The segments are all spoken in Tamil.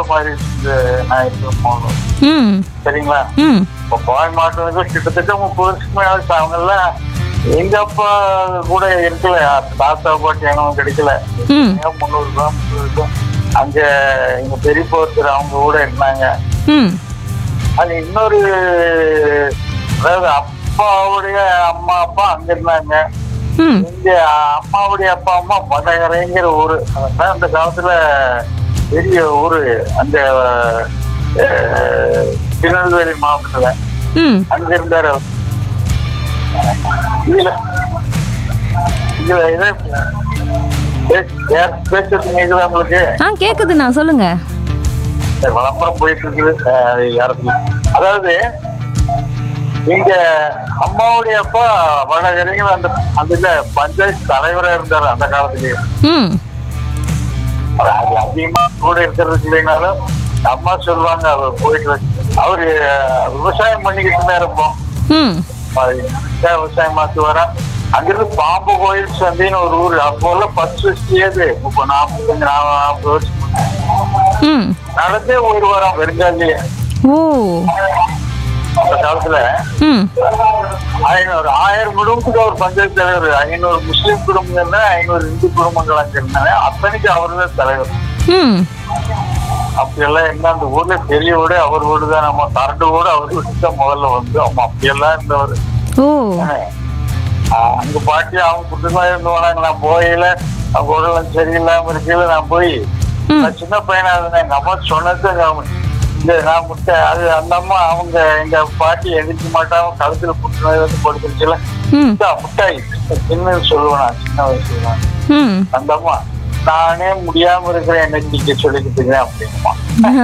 மாவட்டம் மாதிரி இருக்குது நான் இருக்கிற மாவட்டம் ம் சரிங்களா ம் இப்போ கோவை மாவட்டம் கிட்டத்தட்ட முப்பது வருஷத்துக்கு மேல ஆச்சு. அவங்க எல்லாம் எங்க அப்பா கூட இருக்கல தாத்தா பாட்டி எனக்கு கிடைக்கல ம் ஏன் முந்நூறு கிலோமீட்டர் இருக்கும் அங்க எங்க பெரியப்பா ஒருத்தர் அவங்க கூட இருந்தாங்க ம் அது இன்னொரு அதாவது அப்பாவுடைய அம்மா அப்பா அங்க இருந்தாங்க ம் இங்க அம்மாவுடைய அப்பா அம்மா பட்டகரைங்கிற ஊரு அதான் அந்த காலத்துல பெரிய ஊரு அந்த அஹ், திருநெல்வேலி மாவட்டத்துல ம் அங்க இருந்தாரு அவர். இதுல இதுல இது பேச- யார் பேசுறது கேக்குதா உங்களுக்கு ஆ கேட்குதுண்ணா சொல்லுங்க சரி, விளம்பரம் போயிட்டு இருக்குது அஹ், அது யாருக்கு அதாவது இங்க அம்மாவுடைய அப்பா வடகரையில் அந்த அந்த இதுல பஞ்சாயத்து தலைவரா இருந்தாரு அந்த காலத்துலயே ம் அது அதிகமா கூட இருக்கிறதுக்கு இல்லைனாலும் அம்மா சொல்லுவாங்க அவர் போயிட்டு அவரு அஹ், விவசாயம் பண்ணிக்கிட்டு இருந்தாரு இப்போ ம் அது விவசாயம் மாத்து வர அங்கிருந்து பாம்பு கோயில் சந்தைன்னு ஒரு ஊர் அப்போ உள்ள பத்து வருஷம் இப்போ நாற்பத்தஞ்சு நாற்பது வருஷம் ம் நடந்தே ஒரு வாரம் வெறுங்காலியே ஓ அந்த காலத்துல ம் ஐநூறு ஆயிரம் குடும்பத்துக்கு அவர் பஞ்சாயத்து தலைவர் ஐநூறு முஸ்லீம் குடும்பங்கள் இருந்தா ஐநூறு இந்து குடும்பங்கள் அங்க இருந்தாங்க அத்தனைக்கு அவர் தான் தலைவர் ம் அப்படியெல்லாம் என்ன அந்த ஊர்ல பெரிய வீடு அவர் வீடு தான் நம்ம கரண்ட் வீடு அவர் வீட்டு தான் முதல்ல வந்து அவங்க அப்படியெல்லாம் இருந்தவர் ஓ ஆஹ் அங்க பாட்டி அவங்க குடும்பமா இருந்து வராங்க நான் போயில அவங்க உடலாம் சரியில்லாம இருக்கையில நான் போய் ம் நான் சின்ன பையனா இருந்தேன் எங்க அம்மா சொன்னது அவங்க இந்த நான் முட்டை அது அந்த அம்மா அவங்க எங்க பாட்டி எதிர்க்க மாட்டாங்க கழுத்துல புற்றுநோய் வந்து கொடுத்துருச்சுல ம் இந்தா, முட்டாய் சின்னது சொல்லுவேன் நான் சின்ன வயசுல நான். ம் அந்த அம்மா நானே முடியாம இருக்கிறேன் என்ன நீங்க சொல்லிக்கிட்டு அப்படிங்கம்மா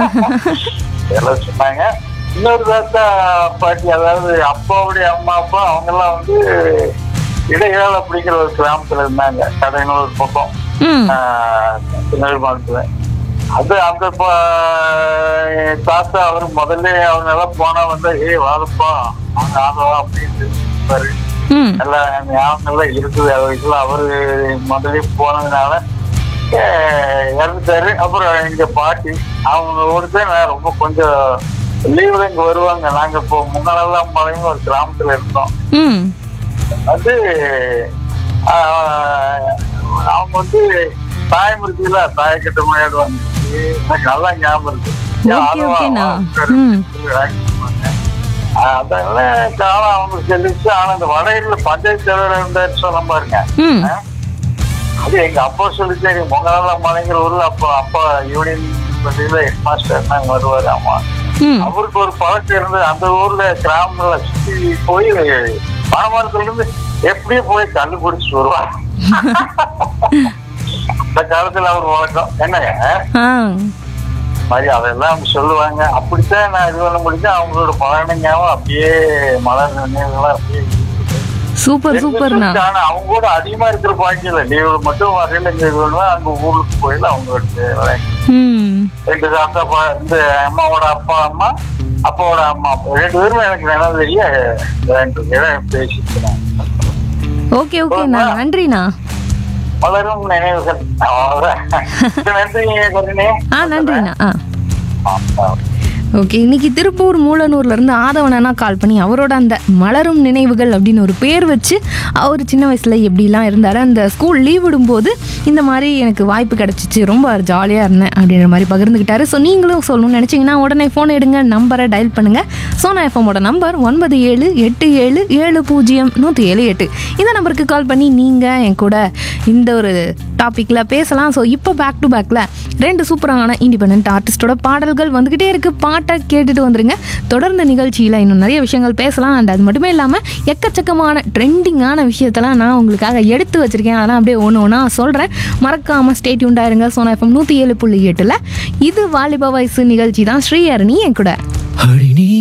எல்லாம் சொன்னாங்க இன்னொரு தாத்தா பாட்டி அதாவது அப்பாவுடைய அம்மா அப்பா அவங்க எல்லாம் வந்து இடையால அப்படிங்கிற ஒரு கிராமத்துல இருந்தாங்க கடைநூறு பக்கம் ம் ஆஹ், திருநெல்வேலி மாவட்டத்துல அது அந்த ப- தாத்தா அவர் முதல்ல அவங்க எல்லாம் போனா வந்து ஏய் வாழப்பா அவங்க ஆதவா அப்படின்னு சொல்லியிருப்பாரு. ம் நல்லா ஞாபகங்கள்லாம் இருக்குது அவர் இதுல அவரு முதல்ல போனதுனால அஹ், இறந்துட்டாரு அப்புறம் எங்க பாட்டி அவங்க ஓடுத்து நான் ரொம்ப கொஞ்சம் லீவ்ல இங்க வருவாங்க நாங்க இப்போ முன்னாலெல்லாம் மலையும் ஒரு கிராமத்துல இருந்தோம் ம் அது ஆஹ், அவங்க வந்து தாயம் இருக்குல்ல தாயக்கட்ட விளையாடுவாங்க எனக்கு நல்லா ஞாபகம் இருக்கு ஓகே ஓகேண்ணா ம் அதெல்லாம் காலம் அவங்க சொல்லிச்சு ஆனா அந்த வடையில பஞ்சாயத்து தலைவர் இருந்தாரு சொல்ல பாருங்க ம் அது எங்க அப்பா சொல்லிச்சு எங்க மொங்கலால மலைங்கிற ஊர்ல அப்பா அப்பா யூனியன் பள்ளியில ஹெட் மாஸ்டர் நாங்க வருவாரு ஆமா ம் அவருக்கு ஒரு பழக்கம் இருந்தது அந்த ஊர்ல கிராமங்கள சுத்தி போய் பணமரத்துல இருந்து எப்படியும் போய் கண்டுபிடிச்சிட்டு வருவார் அந்த காலத்துல அவர் வழக்கம் என்னங்க ஆ மாதிரி அதெல்லாம் அவங்க சொல்லுவாங்க அப்படித்தான் நான் இது பண்ண முடியும் அவங்களோட பழனங்காவும் அப்படியே மலர் நினைவுகளாம் அப்படியே இருக்குது. சூப்பர் சூப்பர்ண்ணா ஆனா அவங்க கூட அதிகமா இருக்கிற பாக்கியில லீவுல மட்டும் வரையில இங்க இது பண்ணுவேன் அங்க ஊருக்கு போயில அவங்க ம் ரெண்டு தாத்தா பா- இந்த அம்மாவோட அப்பா அம்மா அப்பாவோட அம்மா அப்பா ரெண்டு பேரும் எனக்கு நினைவு தெரிய ரெண்டு பேரும் பேசிக்கிறேன் ஓகே ஓகேண்ணா நன்றிண்ணா வளரும் நினைவுகள் அவ்வளவுதான். நன்றி கருணே ஆ நன்றிண்ணா ஆ ஆ ஓகே இன்னைக்கு திருப்பூர் மூலனூர்ல இருந்து ஆதவனா கால் பண்ணி அவரோட அந்த மலரும் நினைவுகள் அப்படின்னு ஒரு பேர் வச்சு அவர் சின்ன வயசுல எப்படிலாம் இருந்தார் அந்த ஸ்கூல் லீவ் விடும்போது இந்த மாதிரி எனக்கு வாய்ப்பு கிடைச்சிச்சு ரொம்ப ஜாலியாக இருந்தேன் அப்படின்ற மாதிரி பகிர்ந்துக்கிட்டாரு ஸோ நீங்களும் சொல்லணும்னு நினச்சிங்கன்னா உடனே ஃபோன் எடுங்க நம்பரை டயல் பண்ணுங்க சோனா எஃப்எம்மோட நம்பர் ஒன்பது ஏழு எட்டு ஏழு ஏழு பூஜ்ஜியம் நூற்றி ஏழு எட்டு இந்த நம்பருக்கு கால் பண்ணி நீங்கள் என் கூட இந்த ஒரு டாப்பிக்கில் பேசலாம் ஸோ இப்போ பேக் டு பேக்கில் ரெண்டு சூப்பரான இண்டிபெண்ட் ஆர்டிஸ்டோட பாடல்கள் வந்துக்கிட்டே இருக்கு பாட்டை கேட்டுட்டு வந்துருங்க தொடர்ந்து நிகழ்ச்சியில் இன்னும் நிறைய விஷயங்கள் பேசலாம் அண்ட் அது மட்டுமே இல்லாமல் எக்கச்சக்கமான ட்ரெண்டிங்கான விஷயத்தெல்லாம் நான் உங்களுக்காக எடுத்து வச்சிருக்கேன் அதெல்லாம் அப்படியே ஒன்று ஒன்றா சொல்கிறேன் மறக்காமல் ஸ்டேட் உண்டாயிருங்க சோனா எஃப்எம் நூற்றி ஏழு புள்ளி எட்டில் இது வாலிப வயசு நிகழ்ச்சி தான் ஸ்ரீஹரணி என் கூட அடி நீ